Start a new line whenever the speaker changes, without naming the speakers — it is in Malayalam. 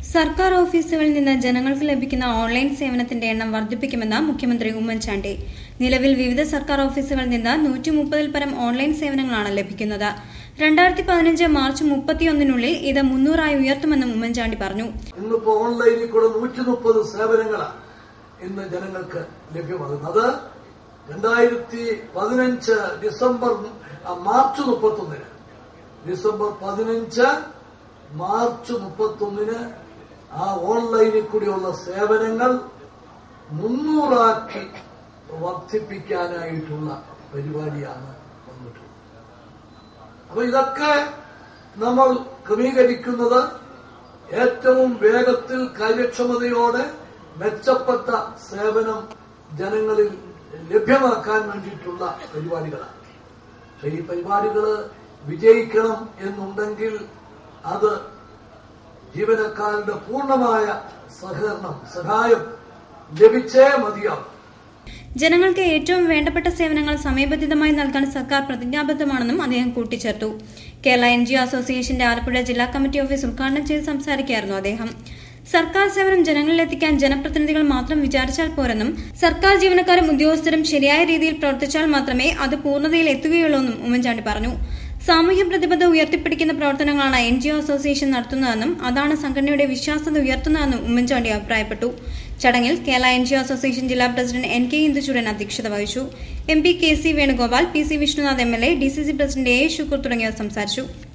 സർക്കാർ ഓഫീസുകളിൽ നിന്ന് ജനങ്ങൾക്ക് ലഭിക്കുന്ന ഓൺലൈൻ സേവനത്തിന്റെ എണ്ണം വർദ്ധിപ്പിക്കുമെന്ന് മുഖ്യമന്ത്രി ഉമ്മൻചാണ്ടി നിലവിൽ വിവിധ സർക്കാർ ഓഫീസുകളിൽ നിന്ന് നൂറ്റി മുപ്പതിൽ പരം ഓൺലൈൻ സേവനങ്ങളാണ് ലഭിക്കുന്നത് രണ്ടായിരത്തി പതിനഞ്ച് മാർച്ച് മുപ്പത്തിയൊന്നിനുള്ളിൽ ഇത് മുന്നൂറായി ഉയർത്തുമെന്നും ഉമ്മൻചാണ്ടി പറഞ്ഞു
ഇന്നിപ്പോ ഓൺലൈനിൽ കൂടെ നൂറ്റി മുപ്പത് സേവനങ്ങളാണ് ഇന്ന് ജനങ്ങൾക്ക് ലഭ്യമാകുന്നത് രണ്ടായിരത്തി പതിനഞ്ച് ഡിസംബർ ആ, മാർച്ച് മുപ്പത്തൊന്നിന് ഡിസംബർ പതിനഞ്ച് മാർച്ച് മുപ്പത്തൊന്നിന് ആ ഓൺലൈനിൽ കൂടിയുള്ള സേവനങ്ങൾ മുന്നൂറാക്കി വർദ്ധിപ്പിക്കാനായിട്ടുള്ള പരിപാടിയാണ് വന്നിട്ടുള്ളത് അപ്പൊ ഇതൊക്കെ നമ്മൾ ക്രമീകരിക്കുന്നത് ഏറ്റവും വേഗത്തിൽ കാര്യക്ഷമതയോടെ മെച്ചപ്പെട്ട സേവനം ജനങ്ങളിൽ ലഭ്യമാക്കാൻ വേണ്ടിയിട്ടുള്ള പരിപാടികളാണ് പക്ഷെ ഈ പരിപാടികൾ വിജയിക്കണം എന്നുണ്ടെങ്കിൽ അത് ജീവനക്കാരുടെ പൂർണ്ണമായ സഹകരണം സഹായം ലഭിച്ചേ മതിയാവും
ജനങ്ങൾക്ക് ഏറ്റവും വേണ്ടപ്പെട്ട സേവനങ്ങൾ സമയബന്ധിതമായി നൽകാൻ സർക്കാർ പ്രതിജ്ഞാബദ്ധമാണെന്നും അദ്ദേഹം കൂട്ടിച്ചേർത്തു കേരള എൻ ജി അസോസിയേഷന്റെ ആലപ്പുഴ ജില്ലാ കമ്മിറ്റി ഓഫീസ് ഉദ്ഘാടനം ചെയ്ത് സംസാരിക്കുകയായിരുന്നു അദ്ദേഹം സർക്കാർ സേവനം ജനങ്ങളിലെത്തിക്കാൻ ജനപ്രതിനിധികൾ മാത്രം വിചാരിച്ചാൽ പോരെന്നും സർക്കാർ ജീവനക്കാരും ഉദ്യോഗസ്ഥരും ശരിയായ രീതിയിൽ പ്രവർത്തിച്ചാൽ മാത്രമേ അത് പൂർണ്ണതയിൽ എത്തുകയുള്ളൂ എന്നും ഉമ്മൻചാണ്ടി പറഞ്ഞു സാമൂഹ്യ പ്രതിബദ്ധത ഉയർത്തിപ്പിടിക്കുന്ന പ്രവർത്തനങ്ങളാണ് എൻ ജി ഒ അസോസിയേഷൻ നടത്തുന്നതെന്നും അതാണ് സംഘടനയുടെ വിശ്വാസ്യത ഉയർത്തുന്നതെന്നും ഉമ്മൻചാണ്ടി അഭിപ്രായപ്പെട്ടു ചടങ്ങിൽ Kerala N G O association ജില്ലാ പ്രസിഡന്റ് എൻ കെ ഇന്ദുചൂടൻ അധ്യക്ഷത വഹിച്ചു M P K C Venugopal P C Vishnunath M L A D C C president A Shukkur തുടങ്ങിയവർ സംസാരിച്ചു